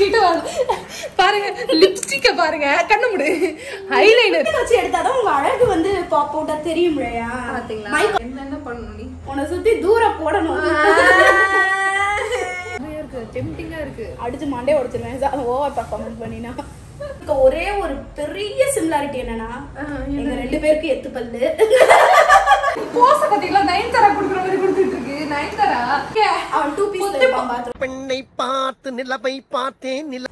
கிட்ட வா. பாருங்க லிப்ஸ்டிக்க பாருங்க கண்ணு முடு ஐலைனர் வச்சு எடுத்தாதான் உங்க அழகு வந்து பாப் அவுட்டா தெரியும் இல்லையா பாத்தீங்களா மைக் என்னென்ன பண்ணணும் நீ உன்னை சுத்தி தூரம் போடணும் இருக்கு டெம்டிங்கா இருக்கு அடிச்சு மண்டே உடைச்சிருவேன் ஓவர் பர்ஃபார்மன்ஸ் பண்ணினா இப்ப ஒரே ஒரு பெரிய சிமிலாரிட்டி என்னன்னா எங்க ரெண்டு பேருக்கு எத்து பல்லு போச பாத்தீங்களா நயன்தாரா குடுக்குற மாதிரி கொடுத்துட்டு இருக்கு நயன்தாரா அவன் டூ பீஸ் இருப்பான் பாத்ரூம் பெண்ணை பார்த்து நிலவை பார்த்தேன் நில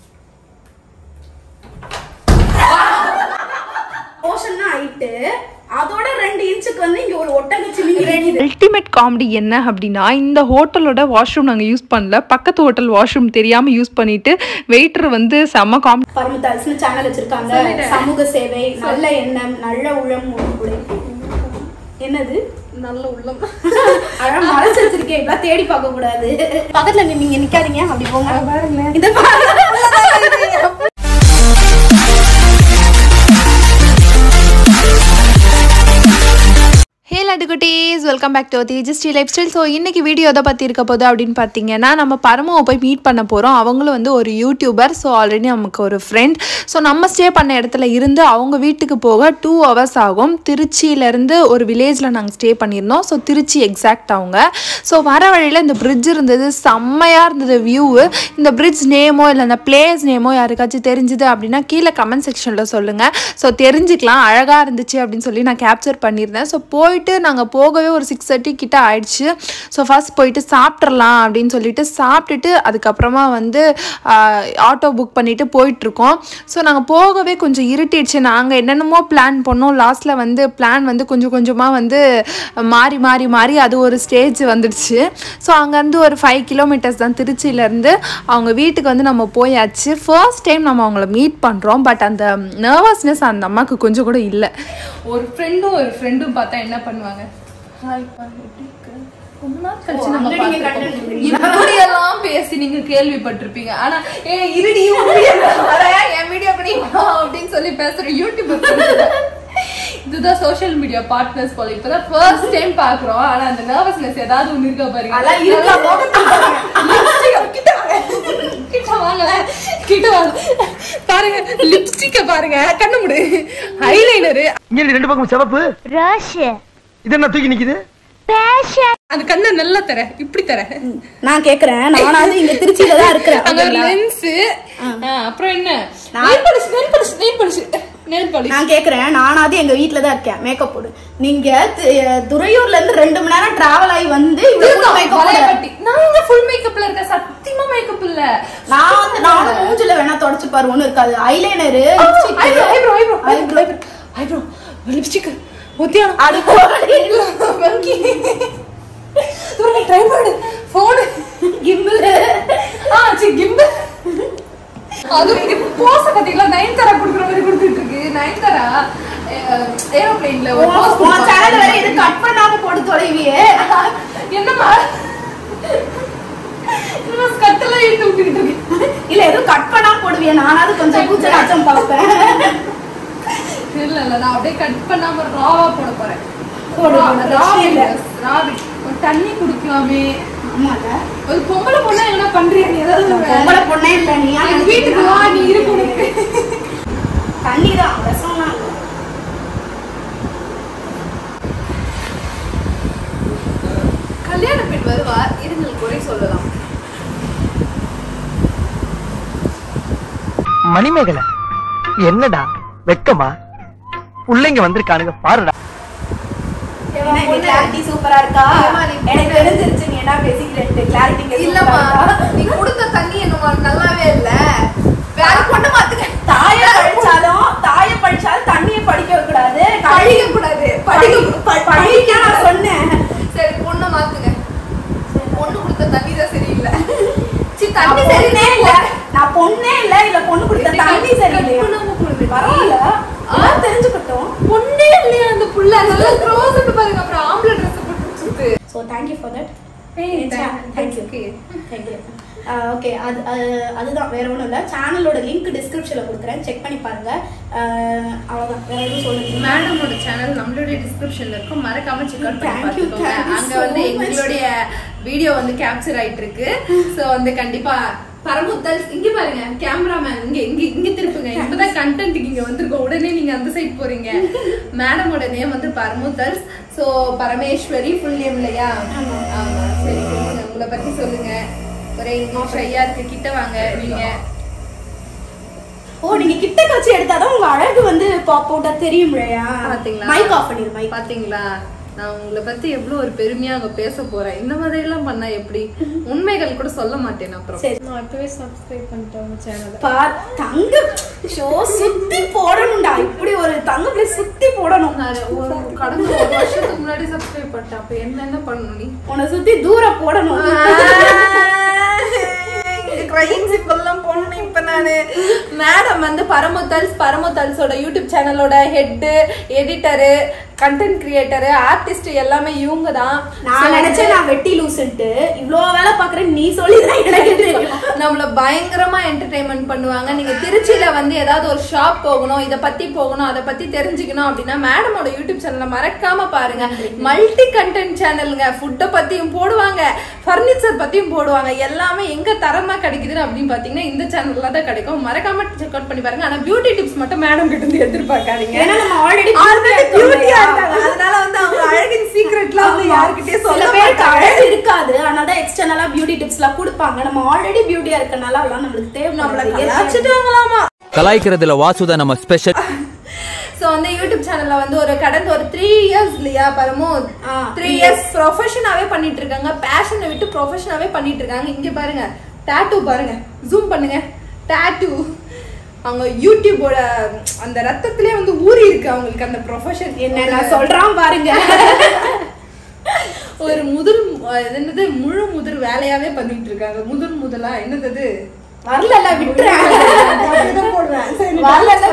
போர்ஷன்னா ஹைட்டு அதோட ரெண்டு இன்ச்சுக்கு வந்து இங்க ஒரு ஒட்டக சிமிங்கி இருக்குது அல்டிமேட் காமெடி என்ன அப்படின்னா இந்த ஹோட்டலோட வாஷ்ரூம் நாங்கள் யூஸ் பண்ணல பக்கத்து ஹோட்டல் வாஷ்ரூம் தெரியாமல் யூஸ் பண்ணிட்டு வெயிட்டர் வந்து செம்ம காமெடி பரமதாஸ்னு சேனல் வச்சிருக்காங்க சமூக சேவை நல்ல எண்ணம் நல்ல உளம் உடை என்னது நல்ல உள்ளம் அழகா மறைச்சு வச்சிருக்கேன் இப்பெல்லாம் தேடி பார்க்க கூடாது பக்கத்துல நீ- நீங்க நிக்காதீங்க அப்படி போங்க இந்த பாருங்க ஹே லட்டுக்குட்டீஸ் வெல்கம் பேக் டு தேஜஸ்டி லைஃப் ஸ்டைல் ஸோ இன்றைக்கி வீடியோ எதை பற்றி இருக்க போகுது அப்படின்னு பார்த்தீங்கன்னா நம்ம பரமாவை போய் மீட் பண்ண போகிறோம் அவங்களும் வந்து ஒரு யூடியூபர் ஸோ ஆல்ரெடி நமக்கு ஒரு ஃப்ரெண்ட் ஸோ நம்ம ஸ்டே பண்ண இடத்துல இருந்து அவங்க வீட்டுக்கு போக டூ ஹவர்ஸ் ஆகும் திருச்சியிலேருந்து ஒரு வில்லேஜில் நாங்கள் ஸ்டே பண்ணியிருந்தோம் ஸோ திருச்சி எக்ஸாக்ட் அவங்க ஸோ வர வழியில் இந்த பிரிட்ஜ் இருந்தது செம்மையாக இருந்தது வியூவு இந்த பிரிட்ஜ் நேமோ இல்லை இந்த பிளேஸ் நேமோ யாருக்காச்சும் தெரிஞ்சுது அப்படின்னா கீழே கமெண்ட் செக்ஷனில் சொல்லுங்கள் ஸோ தெரிஞ்சுக்கலாம் அழகாக இருந்துச்சு அப்படின்னு சொல்லி நான் கேப்சர் பண்ணியிருந்தேன் ஸோ போயிட்டு நாங்கள் போகவே ஒரு சிக்ஸ் தேர்ட்டி கிட்ட ஆயிடுச்சு ஸோ ஃபர்ஸ்ட் போயிட்டு சாப்பிட்றலாம் அப்படின்னு சொல்லிட்டு சாப்பிட்டுட்டு அதுக்கப்புறமா வந்து ஆட்டோ புக் பண்ணிட்டு போயிட்டுருக்கோம் ஸோ நாங்கள் போகவே கொஞ்சம் இருட்டிடுச்சு நாங்கள் என்னென்னமோ பிளான் பண்ணோம் லாஸ்ட்டில் வந்து பிளான் வந்து கொஞ்சம் கொஞ்சமாக வந்து மாறி மாறி மாறி அது ஒரு ஸ்டேஜ் வந்துடுச்சு ஸோ அங்கேருந்து ஒரு ஃபைவ் கிலோமீட்டர்ஸ் தான் திருச்சியிலேருந்து அவங்க வீட்டுக்கு வந்து நம்ம போயாச்சு ஃபர்ஸ்ட் டைம் நம்ம அவங்கள மீட் பண்ணுறோம் பட் அந்த நர்வஸ்னஸ் அந்த அம்மாவுக்கு கொஞ்சம் கூட இல்லை ஒரு ஃப்ரெண்டும் ஒரு ஃப்ரெண்டும் பார்த்தா என்ன பண்ணுவாங்க ஹாய்ப்பா எப்படி இருக்க ரொம்ப நாள் கழிச்சு நம்ம அங்க நீங்க பார்த்திருக்கோம். content இப்படி எல்லாம் பேசி நீங்க கேள்விப்பட்டிருப்பீங்க ஆனா ஏ இருடி உன் video க்கு வர என் வீடியோ பண்ணி வா அப்படின்னு சொல்லி பேசுற யூடியூபர் இதுதான் சோஷியல் மீடியா பார்ட்னர்ஸ் போல இப்பதான் ஃபர்ஸ்ட் டைம் பாக்குறோம் ஆனா அந்த நர்வஸ்னஸ் ஏதாவது ஒண்ணு இருக்கா பாருங்க அதெல்லாம் இருக்கா, Lipstick, கிட்ட வாங்க. கிட்ட வாங்களேன். கிட்ட வாங்க. பாருங்க லிப்ஸ்டிக்க பாருங்க கண்ணு முடு ஐலைனரு இங்க ரெண்டு பக்கம் சிவப்பு இது என்ன தூக்கி நிக்குது அந்த கண்ணை நல்லா தர இப்படி தர நான் கேக்குறேன் நானாவது இங்க திருச்சியில தான் இருக்கிறேன் அங்க ஒரு லென்ஸ் அப்புறம் என்ன nail polish nail polish nail polish nail polish நான் கேக்குறேன் நானாவது எங்க வீட்ல தான் இருக்கேன் மேக்கப் போடு நீங்க தி- துறையூர்ல இருந்து ரெண்டு மணி நேரம் டிராவல் ஆகி வந்து இவ்வளவு மேக்கப் போட வளையப்பட்டி நான் இங்க ஃபுல் மேக்கப்ல இருக்கேன் சத்தியமா மேக்கப் இல்ல நான் வந்து நானும் மூஞ்சில வேணா தொடச்சு பாரு ஒண்ணும் இருக்காது eyeliner eyebrow eyebrow eyebrow eyebrow eyebrow lipstick ஒத்தியானம் அது போடி. வங்கி ஒரு ட்ரை பண்ணு போன் gimbal. ஆ சி கிம்பல் அது இது போஸ் பாத்தீங்களா நயன்தாரா குடுக்குற மாதிரி கொடுத்துட்டு இருக்கு நயன்தாரா ஏரோப்ளேன்ல ஒரு போஸ் உன் channel வேற இது cut பண்ணாம போட்டு தொலைவியே. என்னம்மா என்னம்மா ஸ்கட்டெல்லாம் இழுத்து விட்டுக்கிட்டு இருக்கு இல்ல எதுவும் cut பண்ணாம போடுவியே, நானாவது கொஞ்சம் கூச்சலாட்டம் பார்ப்பேன். இல்ல இல்ல நான் அப்படியே கட் பண்ணாம ராவா போட போறேன் போடு, ரா- போடு, ரா பிரச்சனை இல்ல. videos, ரா vid- ஒரு தண்ணி குடிக்கலாமே ஆமால. ஒரு பொம்பளை பொண்ணா என்ன பண்றியா நீ ஏதாவது நான் பொம்பளை பொண்ணே இல்ல, நீயா என் வீட்டுக்கு வா நீ இருக்கு உனக்கு தண்ணிதான், விஷம்லாம் இல்ல. கல்யாண பெண் வருவார் இருங்கள் குறை சொல்லலாம் மணிமேகலை என்னடா வெக்கமா பிள்ளைங்க வந்திருக்கானுங்க பாருடா என்ன, இந்த clarity சூப்பரா இருக்கா? எனக்கு தெரிஞ்சிருச்சு நீ என்ன பேசிக்கிறேன்ட்டு. clarity இங்க இல்லம்மா சூப்பரா இருக்கா? நீ கொடுத்த தண்ணி என்ன நல்லாவே இல்ல வேற பொண்ணு பாத்துக்க தாயை படிச்சாலும் தாயை படிச்சாலும் தண்ணியை படிக்க வைக்க கூடாது படிக்க கூடாது படிக்க படி- படிக்க நான் சொன்னேன் சரி பொண்ணை மாத்துங்க பொண்ணு கொடுத்த தண்ணி தான் சரியில்லை சி நான் தண்ணி பொண்ணே சரியில்லை இல்ல நான் பொண்ணே இல்ல இல்ல பொண்ணு கொடுத்த தண்ணி சரியில்லையா பரவாயில்ல அதான் தெரிஞ்சுக்கிட்டோம் பொண்ணே இல்லையா அந்த புள்ள நல்லா க்ளோஸ் பாருங்க அப்புறம் ஆம்பளை ட்ரெஸ் போட்டு வச்சிருக்கு so thank you for that thank you thank you okay அது அது- அதுதான் வேற ஒன்றும் இல்லை சேனலோட லிங்க் டிஸ்கிரிப்ஷனில் கொடுக்குறேன் செக் பண்ணி பாருங்க அஹ், அவ்வளவுதான் வேற எதுவும் சொல்லுங்க மேடமோட சேனல் நம்மளுடைய டிஸ்கிரிப்ஷன்ல இருக்கும் மறக்காம செக் அவுட் பண்ணி Thank you, பார்த்துக்கோங்க thank you அங்க so வந்து much. எங்களுடைய வீடியோ வந்து கேப்சர் ஆயிட்டு இருக்கு சோ வந்து கண்டிப்பா பரமுத்தல் இங்க பாருங்க கேமராமேன் இங்க இங்க இங்க திருப்புங்க இப்பதான் கண்டென்ட் இங்க வந்திருக்கோம் உடனே நீங்க அந்த சைட் போறீங்க மேடமோட நேம் வந்து Paramuthal so Parameswari full name இல்லையா ஆமா சரி சொல்லுங்க உங்களை பத்தி சொல்லுங்க ஒரே இங்கிலீஷ் ஐயா இருக்கு கிட்ட வாங்க நீங்க ஓ நீங்க கிட்ட வச்சு எடுத்தாதான் உங்க அழகு வந்து பாப் அவுட்டா தெரியும் இல்லையா பாத்தீங்களா மைக் ஆஃப் பண்ணிரு மைக் பாத்தீங்களா நான் உங்களை பத்தி எவ்வளவு ஒரு பெருமையா அங்க பேச போறேன் இந்த மாதிரி எல்லாம் பண்ணா எப்படி உண்மைகள் கூட சொல்ல மாட்டேன் அப்புறம் சரி நான் இப்பவே சப்ஸ்கிரைப் பண்ணிட்டேன் உங்க சேனலை பா தங்க ஷோ சுத்தி போடணும்டா இப்படி ஒரு தங்க பிள்ளை சுத்தி போடணும் நான் ஒரு கடந்த ஒரு வருஷத்துக்கு முன்னாடி சப்ஸ்கிரைப் பண்ணிட்டேன் அப்ப என்ன என்ன பண்ணணும் நீ உன்னை சுத்தி தூரம் போடணும் எல்லாம் போகணும் இப்ப நானு மேடம் வந்து பரமுத்தல்ஸ் பரமுத்தல்ஸோட யூடியூப் சேனலோட head editor content creator artist எல்லாமே இவங்க தான் நான் நினைச்சேன் நான் வெட்டி லூசுன்ட்டு இவ்ளோ வேலை பாக்குறேன் நீ சொல்லி தான் எனக்கு தெரியும் நம்மள பயங்கரமா என்டர்டைன்மெண்ட் பண்ணுவாங்க நீங்க திருச்சியில வந்து ஏதாவது ஒரு ஷாப் போகணும் இத பத்தி போகணும் அதை பத்தி தெரிஞ்சுக்கணும் அப்படின்னா மேடமோட யூடியூப் சேனலை மறக்காம பாருங்க மல்டி கண்டென்ட் சேனலுங்க ஃபுட்டை பத்தியும் போடுவாங்க ஃபர்னிச்சர் பத்தியும் போடுவாங்க எல்லாமே எங்க தரமா கிடைக்குது அப்படின்னு பாத்தீங்கன்னா இந்த சேனல்ல தான் கிடைக்கும் மறக்காம செக் அவுட் பண்ணி பாருங்க ஆனா பியூட்டி டிப்ஸ் மட்டும் மேடம் கிட்ட இருந்து எதிர்பார்க்காதீங்க ஏன்னா நம்ம ஆல்ரெடி Already beauty ஆ இருக்காங்க. அதனால வந்து அவங்க அழகின் சீக்ரெட்லாம் வந்து யாருக்கிட்டயும் சில சொல்ல பேருக்கு மாட்டாங்க அழகு இருக்காது அதனால தான் எக்ஸ்டர்னலா பியூட்டி டிப்ஸ் எல்லாம் கொடுப்பாங்க நம்ம ஆல்ரெடி பியூட்டியா இருக்கனால அதெல்லாம் நம்மளுக்கு தேவை நம்மள கலாச்சிட்டாங்களாமா கலாய்க்கிறதுல வாசுதா நம்ம ஸ்பெஷல் சோ வந்து யூடியூப் சேனல்ல வந்து ஒரு கடந்த ஒரு த்ரீ இயர்ஸ் இல்லையா பரமோ ஆ, த்ரீ இயர்ஸ் ப்ரொஃபஷனாவே பண்ணிட்டு இருக்காங்க பேஷனை விட்டு ப்ரொஃபஷனாவே பண்ணிட்டு இருக்காங்க இங்க பாருங்க டாட்டூ பாருங்க ஜூம் பண்ணுங்க டாட்டூ அவங்க யூடியூபோட அந்த ரத்தத்திலே வந்து ஊறி இருக்கு அவங்களுக்கு அந்த ப்ரொஃபஷன் என்ன நான் சொல்றான் பாருங்க ஒரு முதல் அது என்னது முழு முதல் வேலையாவே பண்ணிட்டு இருக்காங்க முதல் முதலா என்னது அது வரல விட்டுறேன் வரல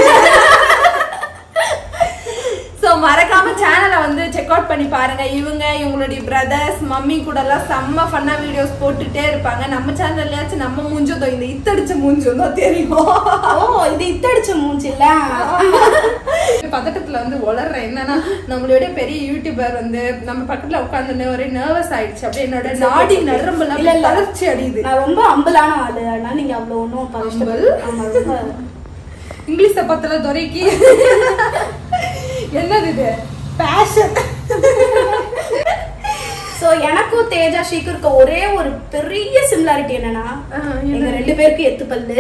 சோ மறக்காம சேனலை வந்து செக் அவுட் பண்ணி பாருங்க இவங்க இவங்களுடைய பிரதர்ஸ் மம்மி கூட எல்லாம் செம்ம ஃபன்னா வீடியோஸ் போட்டுட்டே இருப்பாங்க நம்ம சேனல்லையாச்சும் நம்ம மூஞ்சதோ இந்த இத்தடிச்ச மூஞ்சம் தான் தெரியும் ஓ இது இத்தடிச்ச மூஞ்சி இல்ல பதட்டத்துல வந்து வளர்றேன் என்னன்னா நம்மளுடைய பெரிய யூடியூபர் வந்து நம்ம பக்கத்துல உட்காந்து ஒரே நர்வஸ் ஆயிடுச்சு அப்படியே என்னோட நாடி நரம்பெல்லாம் இல்ல, இல்ல. தளர்ச்சி அடியுது நான் ரொம்ப அம்பலான ஆளு அதனால நீங்க அவ்வளவு ஒன்றும் அம்பல்? ஆமா ரொம்ப இங்கிலீஷ பத்தல துறைக்கு என்னது இது பேஷன் சோ எனக்கும் தேஜா ஷீக்கு இருக்க ஒரே ஒரு பெரிய சிமிலாரிட்டி என்னன்னா ஆ, எங்க ரெண்டு பேருக்கு எத்து பல்லு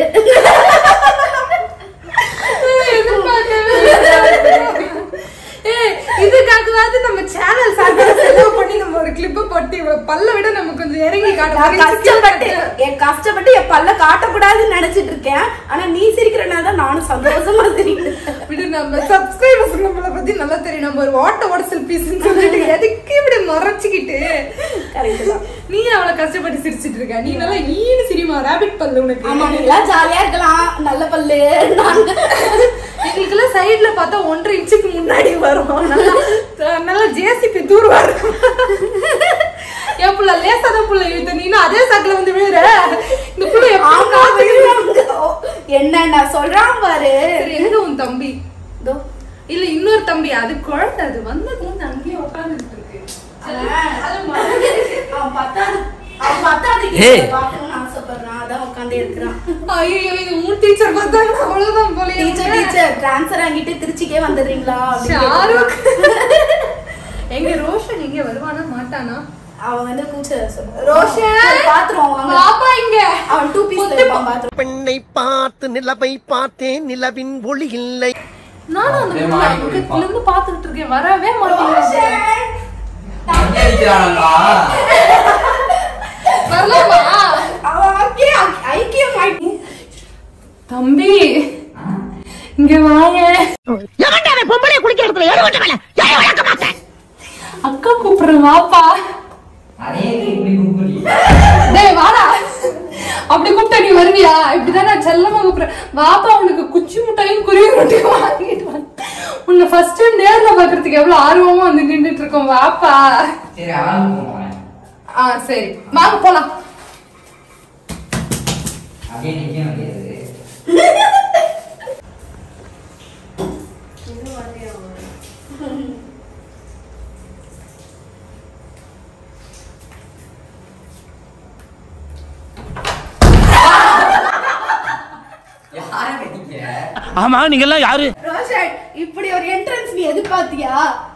ஏய், இதுக்காகவாவது நம்ம சேனல் சார்பாக செலவு பண்ணி நம்ம ஒரு கிளிப்ப போட்டு இவ்வளவு பல்ல விட நம்ம கொஞ்சம் இறங்கி நான் காட்டுவோம் கஷ்டப்பட்டு என் கஷ்டப்பட்டு என் பல்ல காட்டக்கூடாதுன்னு நினைச்சிட்டு இருக்கேன் ஆனா நீ சிரிக்கிறனால தான் நானும் சந்தோஷமா சிரிக்கிறேன் விடு நம்ம சப்ஸ்கிரைபர்ஸ் நம்மள பத்தி நல்லா தெரியும் நம்ம ஒரு ஓட்ட உடசல் பீஸ்னு சொல்லிட்டு எதுக்கு இப்படி மறைச்சிக்கிட்டு கரெக்ட் தான் நீ அவ்வளவு கஷ்டப்பட்டு சிரிச்சிட்டு இருக்க நீ நல்லா ஈனு சிரிமா ராபிட் பல்லு உனக்கு ஆமா நீங்களா ஜாலியா இருக்கலாம் நல்ல பல்லு நான் எங்களுக்கெல்லாம் சைடுல பார்த்தா ஒன்றரை இன்ச்சுக்கு முன்னாடி வரும் நல்லா நல்லா ஜேசிபி தூர்வா இருக்கும் என் புள்ள லேசா தான் புள்ள இழுத்த நீனும் அதே சாக்குல வந்து விழுற இந்த புள்ள ஆமா எப்படி என்ன நான் சொல்றான் பாரு சரி எங்க உன் தம்பி இதோ. இல்ல இன்னொரு தம்பி அது குழந்தை அது வந்தது வந்து அங்கேயே உட்காந்துட்டு இருக்கு அது மறந்து- அவன் பத்தாவது அவன் பத்தாவது ஏய். கிட்ட பார்க்கணும்னு ஆசைப்படுறான் அதான் உட்காந்தே இருக்கிறான் ஐயோ இது உன் டீச்சர் பார்த்தாங்கன்னா அவ்வளவுதான் போல டீச்சர் டீச்சர் டிரான்ஸ்ஃபர் ஆகிட்டு திருச்சிக்கே வந்துடுறீங்களா அப்படின்னு ஷாருக் கேட்டான். எங்க ரோஷன் எங்க வருவானா மாட்டானா அவன் வந்து கூச்ச ரோஷன் பாத்துருவான் வாங்க பாப்பா இங்க அவன் டூ பீஸ் இருப்பான் பாத்துருவான் பெண்ணை பார்த்து நிலவை பார்த்தேன் நிலவின் ஒளி இல்லை நானும் அந்த புள்ள பக்கத்துல இருந்து பாத்துக்கிட்டு இருக்கேன் வரவே மாட்டேங்குது வரலாமா அவன் அப்படியே ஐ- ஐக்கியம் ஆயிட்டு தம்பி இங்க வாங்க பொம்பளை குளிக்க இடத்துல ஏறு ஓட்ட மேல ஏன் வளர்க்க மாட்டேன் அக்கா கூப்பிடுறேன் வாப்பா டேய் வாடா அப்படி கூப்பிட்டா நீ வருவியா இப்படிதான் நான் செல்லமா கூப்பிடுறேன் வாப்பா உனக்கு குச்சி முட்டையும் குருவி ரொட்டியும் வாங்கிட்டு வந்து உன்னை ஃபர்ஸ்ட் டைம் நேர்ல பாக்குறதுக்கு எவ்வளவு ஆர்வமா வந்து நின்னுட்டு இருக்கோம் வாப்பா சரி ஆளுக்கு போறேன் ஆ சரி வாங்க போலாம் அப்படியே நிக்க முடியாது ஆமா நீங்க எல்லாம் யாரு ரோஷன் இப்படி ஒரு என்ட்ரன்ஸ் நீ எதிர்பார்த்தியா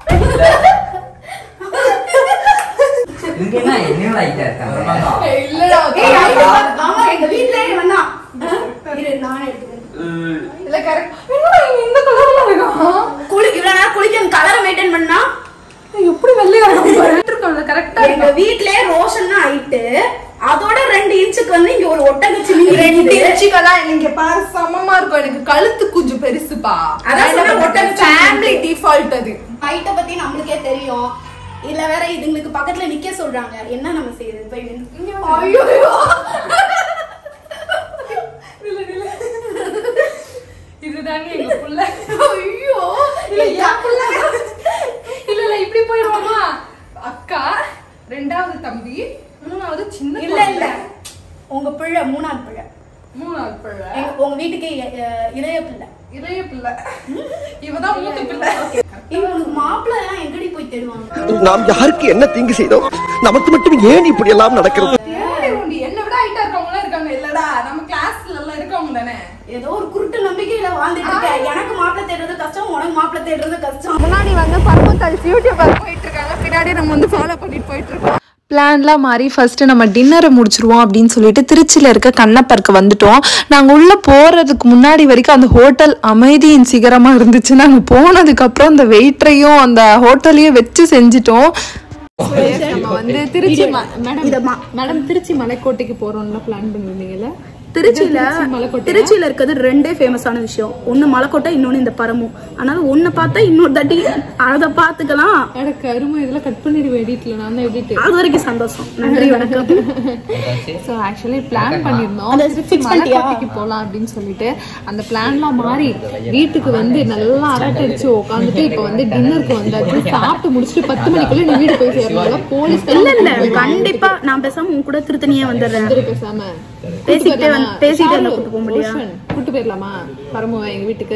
இங்க என்ன என்ன லைட்டா இருக்காங்க இல்லடா ஏய், ஐயோ, ஆமா எங்க வீட்லயே வேணாம் இரு நான் எடுத்துக்கிறேன் இல்ல கரெக்ட் என்னடா இவன் இந்த கலர்ல இருக்கான் குளி இவ்வளவு நேரம் குளிக்க கலரை மெயின்டைன் பண்ணா எப்படி வெள்ளையா இருக்கும் கரெக்டா எங்க வீட்லயே ரோஷன் ஆயிட்டு அதோட ரெண்டு இன்ச்சுக்கு வந்து இங்க ஒரு ஒட்டகச்சி ரெண்டு நிக்குது இன்ச்சுக்கெல்லாம் நீங்க பாரு சமமா இருக்கும் எனக்கு கழுத்து கொஞ்சம் பெருசுப்பா அதான் சொன்ன ஒட்டகச்சி ஃபேமிலி டிஃபால்ட் அது ஹைட்டை பத்தி நம்மளுக்கே தெரியும் இல்ல வேற இதுங்களுக்கு பக்கத்துல நிக்க சொல்றாங்க என்ன நம்ம செய்யறது போய் நின்னு- ஐயோ இதுதாங்க எங்க புள்ள ஐயோ இல்ல என் புள்ள இல்ல இல்ல இப்படி போயிடுவோமா அக்கா ரெண்டாவது தம்பி மூணாவது சின்ன இல்ல இல்ல உங்க பிள்ளை மூணாவது பிள்ளை மூணாவது பிள்ளை எங்க- உங்க வீட்டுக்கு இ- அஹ் இளைய பிள்ளை இளைய பிள்ளை இவதான் மூத்த பிள்ளை இவங்களுக்கு மாப்பிள்ளை எல்லாம் எங்கடி போய் தேடுவாங்க நாம் யாருக்கு என்ன தீங்கு செய்தோம் நமக்கு மட்டும் ஏன் இப்படி எல்லாம் நடக்கிறது ஏன்டி உண்டி என்னை விட ஹைட்டா இருக்கவங்க எல்லாம் இருக்காங்க இல்லடா நம்ம கிளாஸ்ல எல்லாம் இருக்கவங்க தானே ஏதோ ஒரு குருட்டு நம்பிக்கையில வாழ்ந்துட்டு இருக்க எனக்கு மாப்பிள்ளை தேடுறது கஷ்டம் உனக்கு மாப்பிள்ளை தேடுறது கஷ்டம் முன்னாடி வந்து பரமத்தாள் யூடியூபர் போயிட்டு இருக்காங்க பின்னாடி நம்ம வந்து ஃபாலோ பண்ணிட்டு போயிட்டு இருக்கோம் பிளான்லாம் மாறி ஃபர்ஸ்ட் நம்ம டின்னரை முடிச்சிருவோம் அப்படின்னு சொல்லிட்டு திருச்சியில் இருக்க கண்ணப்பருக்கு வந்துட்டோம் நாங்கள் உள்ளே போகிறதுக்கு முன்னாடி வரைக்கும் அந்த ஹோட்டல் அமைதியின் சிகரமாக இருந்துச்சு நாங்கள் போனதுக்கப்புறம் அந்த வெயிட்டரையும் அந்த ஹோட்டலையும் வச்சு செஞ்சிட்டோம் நம்ம வந்து திருச்சி ம- மேடம் மேடம் திருச்சி மலைக்கோட்டைக்கு போறோம்ல பிளான் பண்ணிருந்தீங்கல்ல திருச்சியில மலைக்கோட்டை திருச்சியில இருக்கிறது ரெண்டே ஃபேமஸான விஷயம் ஒண்ணு மலைக்கோட்டை இன்னொன்னு இந்த பரமும் அதனால ஒண்ணு பார்த்தா இன்னொரு தாட்டி அத பாத்துக்கலாம் அட கரும இதெல்லாம் கட் பண்ணிடுவேன் எடிட்ல நான் தான் எடிட் அது வரைக்கும் சந்தோஷம் நன்றி வணக்கம் ஸோ ஆக்சுவலி பிளான் பண்ணியிருந்தோம் அதை திருச்சி fix பண்ணிட்டியா? மலைக்கோட்டைக்கு போகலாம் அப்படின்னு சொல்லிட்டு அந்த பிளான்லாம் மாறி வீட்டுக்கு வந்து நல்லா அரட்டடிச்சு உட்காந்துட்டு இப்போ வந்து டின்னருக்கு வந்தாச்சு சாப்பிட்டு முடிச்சுட்டு பத்து மணிக்குள்ள நீ வீடு போய் சேரலாம் போலீஸ் இல்ல இல்ல கண்டிப்பா நான் பேசாம உன் கூட திருத்தணியே வந்துடுறேன் வந்துரு பேசாம பேசிக்கிட்டே வந்து- பேசிக்கிட்டே வந்து கூட்டு போக முடியா? கூட்டு போயிடலாமா பரமுவா எங்க வீட்டுக்கு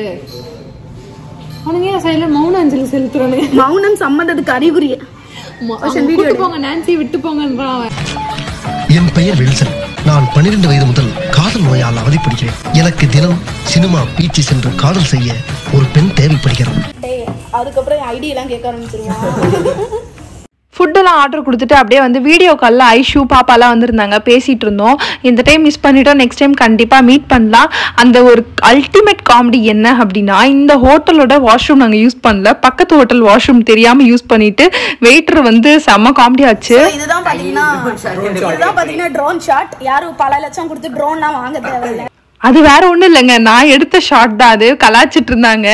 அவனுங்க ஏன் சைடுல மௌன அஞ்சலி செலுத்துறானுங்க மௌனம் சம்மந்தத்துக்கு அறிகுறி ம- அவன் கூட்டு போங்க நான்சி விட்டு போங்கன்றான் அவன் என் பெயர் வில்சன் நான் 12 வயது முதல் காதல் நோயால் அவதிப்படுகிறேன் எனக்கு தினம் சினிமா பீச்சு சென்று காதல் செய்ய ஒரு பெண் தேவைப்படுகிறது டேய் அதுக்கப்புறம் ஐடி எல்லாம் கேட்க ஆரம்பிச்சிருவான் ஃபுட்டெல்லாம் ஆர்டர் கொடுத்துட்டு அப்படியே வந்து வீடியோ காலில் ஐஷு பாப்பாலாம் வந்திருந்தாங்க பேசிகிட்டு இருந்தோம் இந்த டைம் மிஸ் பண்ணிட்டோம் நெக்ஸ்ட் டைம் கண்டிப்பாக மீட் பண்ணலாம் அந்த ஒரு அல்டிமேட் காமெடி என்ன அப்படின்னா இந்த ஹோட்டலோட வாஷ்ரூம் நாங்கள் யூஸ் பண்ணல பக்கத்து ஹோட்டல் வாஷ்ரூம் தெரியாமல் யூஸ் பண்ணிட்டு வெயிட்டர் வந்து செம்ம காமெடி ஆச்சு இதுதான் பாத்தீங்கன்னா இதுதான் பாத்தீங்கன்னா ட்ரோன் ஷாட் யாரும் பல லட்சம் கொடுத்து ட்ரோன்லாம் வாங்க தேவையில்ல அது வேற ஒன்றும் இல்லைங்க நான் எடுத்த ஷாட் தான் அது கலாச்சிட்டு இருந்தாங்க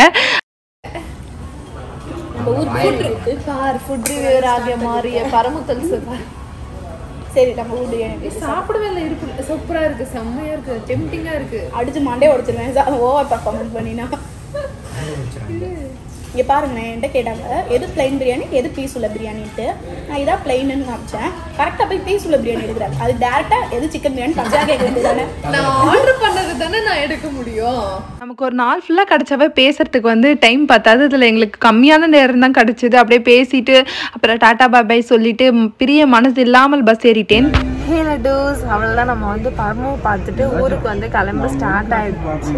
பார் ஃபுட் ரிவ்யூவர் ஆகிய மாறிய பரமத்தல் சார் சரி நம்ம வீடு எனக்கு சாப்பிடவே இல்லை இருக்கு சூப்பரா இருக்கு செம்மையா இருக்கு டெம்டிங்கா இருக்கு அடிச்சு மண்டே உடைச்சிருவேன் ஓவர் பர்ஃபார்மன்ஸ் பண்ணினா இங்க பாருங்க நான் என்கிட்ட கேட்டாங்க எது பிளைன் பிரியாணி எது பீஸ் உள்ள பிரியாணின்ட்டு நான் இதான் பிளைன்னு காமிச்சேன் கரெக்டாக போய் பீஸ் உள்ள பிரியாணி எடுக்கிறாங்க அது டேரக்டா எது சிக்கன் பிரியாணி பஞ்சா கேட்க வேண்டியதானே நான் ஆர்டர் பண்ணது தானே நான் எடுக்க முடியும் நமக்கு ஒரு நாள் ஃபுல்லாக கிடச்சவே பேசுறதுக்கு வந்து டைம் பத்தாது இதில் எங்களுக்கு கம்மியான நேரம் தான் கிடச்சிது அப்படியே பேசிட்டு அப்புறம் டாட்டா பாபாய் சொல்லிட்டு ம், பிரிய மனசு இல்லாமல் பஸ் ஏறிட்டேன் ஹேல டூஸ் அவ்வளோதான் நம்ம வந்து பரமு பார்த்துட்டு ஊருக்கு வந்து கிளம்ப ஸ்டார்ட் ஆயிடுச்சு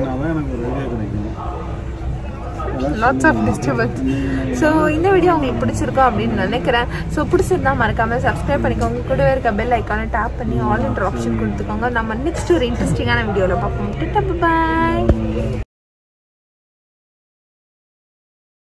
லாட்ஸ் ஆஃப் டிஸ்டர்பன்ஸ் ஸோ இந்த வீடியோ உங்களுக்கு பிடிச்சிருக்கோம் அப்படின்னு நினைக்கிறேன் ஸோ பிடிச்சிருந்தா மறக்காம சப்ஸ்கிரைப் பண்ணிக்கோங்க கூடவே இருக்க பெல் ஐக்கானை டேப் பண்ணி ஆல் இன்டர் ஆப்ஷன் கொடுத்துக்கோங்க நம்ம நெக்ஸ்ட் ஒரு இன்ட்ரெஸ்டிங்கான வீடியோவில் பார்ப்போம் பாய்